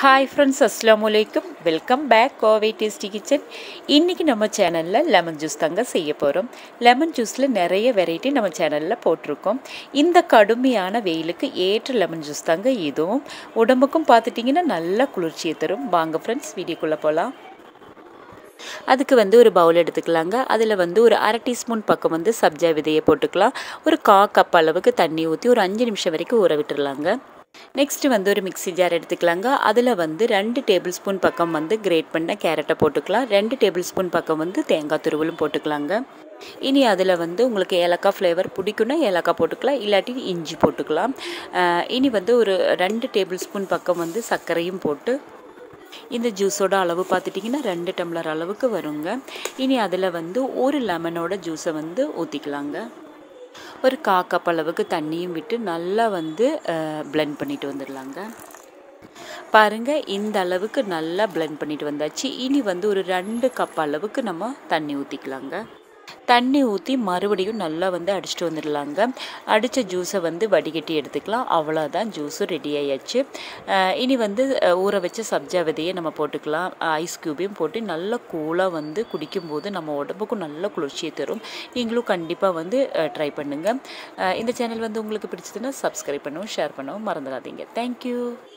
hi friends அஸ்லாம் வலைக்கும் welcome back Kovai tasty kitchen இன்றைக்கி நம்ம சேனலில் லெமன் ஜூஸ் தாங்க செய்ய போகிறோம் லெமன் ஜூஸில் நிறைய வெரைட்டி நம்ம சேனலில் போட்டிருக்கோம் இந்த கடுமையான வெயிலுக்கு ஏற்ற லெமன் ஜூஸ் தாங்க இதுவும் உடம்புக்கும் பார்த்துட்டிங்கன்னா நல்ல குளிர்ச்சியை தரும் வாங்க ஃப்ரெண்ட்ஸ் வீடியோக்குள்ளே போகலாம் அதுக்கு வந்து ஒரு பவுல் எடுத்துக்கலாங்க அதில் வந்து ஒரு அரை டீஸ்பூன் பக்கம் வந்து சப்ஜா விதையை போட்டுக்கலாம் ஒரு கா கப் அளவுக்கு தண்ணி ஊற்றி ஒரு அஞ்சு நிமிஷம் வரைக்கும் ஊற விட்டுடலாங்க நெக்ஸ்ட்டு வந்து ஒரு மிக்ஸி ஜார் எடுத்துக்கலாங்க அதில் வந்து ரெண்டு டேபிள் ஸ்பூன் பக்கம் வந்து கிரேட் பண்ண கேரட்டை போட்டுக்கலாம் ரெண்டு டேபிள் ஸ்பூன் பக்கம் வந்து தேங்காய் துருவலும் போட்டுக்கலாங்க இனி அதில் வந்து உங்களுக்கு ஏலக்காய் ஃப்ளேவர் பிடிக்குன்னா ஏலக்காய் போட்டுக்கலாம் இல்லாட்டி இஞ்சி போட்டுக்கலாம் இனி வந்து ஒரு ரெண்டு டேபிள் ஸ்பூன் பக்கம் வந்து சர்க்கரையும் போட்டு இந்த ஜூஸோட அளவு பார்த்துட்டிங்கன்னா ரெண்டு டம்ளர் அளவுக்கு வருங்க இனி அதில் வந்து ஒரு லெமனோட ஜூஸை வந்து ஊற்றிக்கலாங்க ஒரு கா கப் அளவுக்கு தண்ணியும் விட்டு நல்லா வந்து பிளெண்ட் பண்ணிட்டு வந்துடலாங்க பாருங்கள் இந்த அளவுக்கு நல்லா பிளெண்ட் பண்ணிட்டு வந்தாச்சு இனி வந்து ஒரு ரெண்டு கப் அளவுக்கு நம்ம தண்ணி ஊற்றிக்கலாங்க தண்ணி ஊற்றி மறுபடியும் நல்லா வந்து அடிச்சுட்டு வந்துடலாங்க அடித்த ஜூஸை வந்து வடிகட்டி எடுத்துக்கலாம் அவ்வளோதான் ஜூஸும் ரெடி ஆயாச்சு இனி வந்து ஊற வச்ச சப்ஜா விதையை நம்ம போட்டுக்கலாம் ஐஸ் க்யூபையும் போட்டு நல்லா கூலாக வந்து குடிக்கும்போது நம்ம உடம்புக்கும் நல்ல குளிர்ச்சியை தரும் நீங்களும் கண்டிப்பாக வந்து ட்ரை பண்ணுங்கள் இந்த சேனல் வந்து உங்களுக்கு பிடிச்சதுன்னா சப்ஸ்கிரைப் பண்ணவும் ஷேர் பண்ணவும் மறந்துடாதீங்க தேங்க்யூ